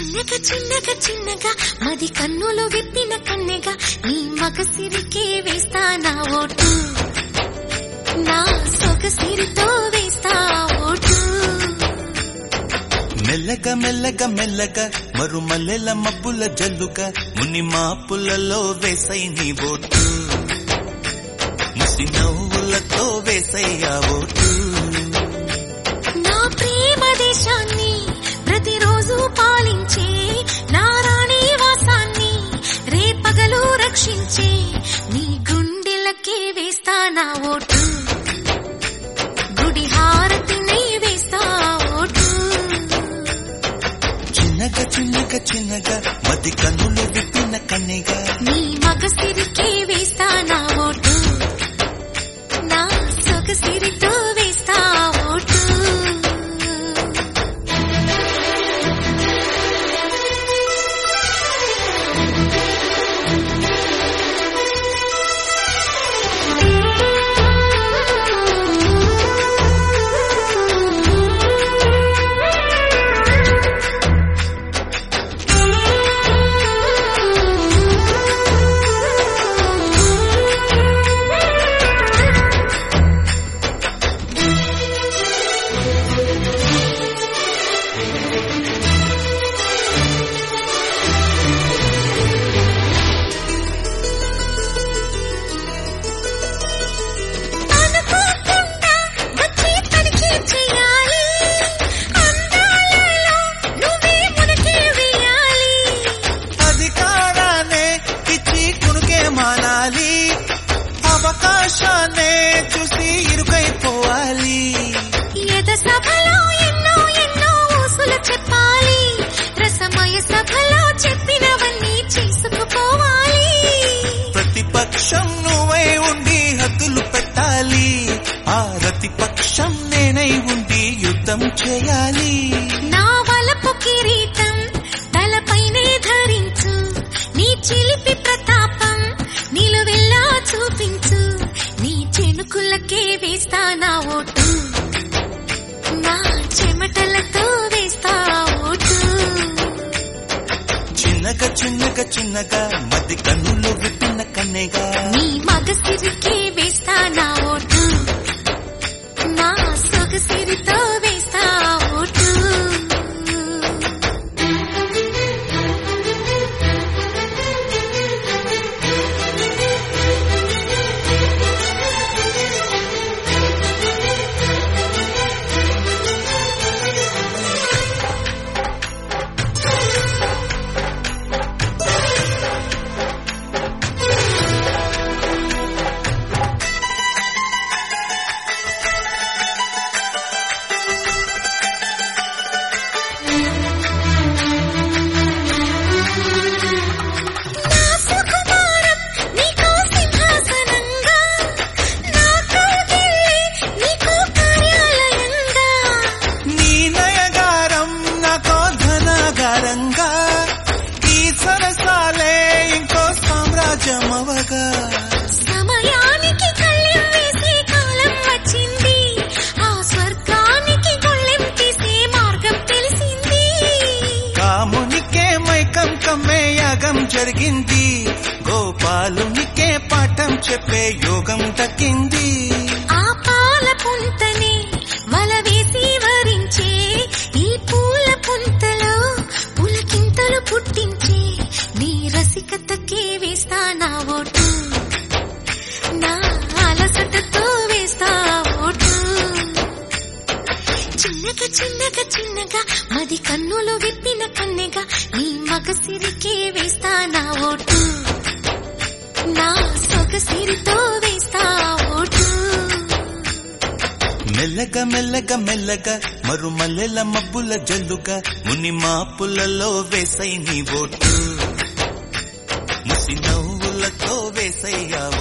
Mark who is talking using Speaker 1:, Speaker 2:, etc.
Speaker 1: చిన్నగా చిన్నగా చిన్నగా మది కన్నులు విప్పిన కన్నెగా నీ మగసిరికే వేస్తా నా ఓటు నా సొగసిరితో వేస్తా ఓటు
Speaker 2: మెల్లగా మెల్లగా మెల్లగా మరుమల్లెల మబ్బుల జల్లుగా ముని మాపులలో వేసై నీ బోటు ముసి నవ్వులతో వేసయ్యా ఓటు
Speaker 1: నా ప్రేమ దేశాన్ని ప్రతిరోజు పాలించే నా రాణి వాసాన్ని రేపగలు రక్షించే నీ గుండెలకే వేస్తా నా ఓటు గుడి హారతిని వేస్తా ఓటు
Speaker 2: చిన్నగా చిన్నగా చిన్నగా మది కన్నులు విప్పిన కన్నెగా
Speaker 1: నీ మగసిరికే వేస్తా నా ఓటు నా సొగసిరితో వేస్తా ఓటు అనుకోకుండా వచ్చి తనిఖీ చేయాలి అందాలలో నువ్వే మునిగి వేయాలి
Speaker 2: అధికారాన్నే ఇచ్చి కునుకే మానాలి అవకాశాన్నే చూసి ఇరుకైపోవాలి
Speaker 1: ఎద సభలో ఎన్నో ఎన్నో ఊసులు చెప్పాలి రసమయ సభలో చెప్పినవన్నీ చేసుకుపోవాలి
Speaker 2: ప్రతిపక్షం నువ్వై ఉండి హద్దులు పెట్టాలి ఆ ప్రతిపక్షం నేనై ఉండి యుద్ధం చేయాలి
Speaker 1: నా వలపు కిరీటం తలపైనే ధరించు నీ చిలిపి ప్రతాపం నిలువెల్లా చూపించు నీ చెనుకులకే వేస్తా నా ఓటు నా చెమటలతో వేస్తా ఓటు
Speaker 2: చిన్నగా చిన్నగా చిన్నగా మధ్య కన్నులు విప్పిన కన్నెగా
Speaker 1: నీ మగసిరికే వేస్తా నా ఓటు నా సొగసిరితో వేస్తా ఓటు నా సుకుమారం నీకు సింహాసనంగా నా కౌగిళ్ళే నీకు కార్యాలయంగా
Speaker 2: నీ నయగారం నాకో ధనాగారంగా ఈ సరసాలే ఇంకో సామ్రాజ్యం అవగా
Speaker 1: సమయానికి కళ్ళెం వేసే కాలం వచ్చింది ఆ స్వర్గానికి గొళ్ళెం తీసే మార్గం తెలిసింది
Speaker 2: కామునికే మైకం కమ్మే యాగం జరిగింది గోపాలునికే పాఠం చెప్పే యోగం దక్కింది
Speaker 1: ఆ పాల పుంతనే వల వేసి వరించే ఈ పూల పుంతలో పులకింతలు పుట్టించే నీ రసికతకే వేస్తా నా ఓటు నా అలసటతో వేస్తా ఓటు చిన్నగా చిన్నగా చిన్నగా మది కన్నులు విప్పిన కన్నెగా నీ మగసిరికే వేస్తా నా ఓటు నా సొగసిరితో వేస్తా ఓటు
Speaker 2: మెల్లగా మెల్లగా మెల్లగా మరుమల్లెల మబ్బుల జల్లుగా ముని మాపులలో వేసై నీ బోటు ముసి నవ్వులతో వేసయ్యా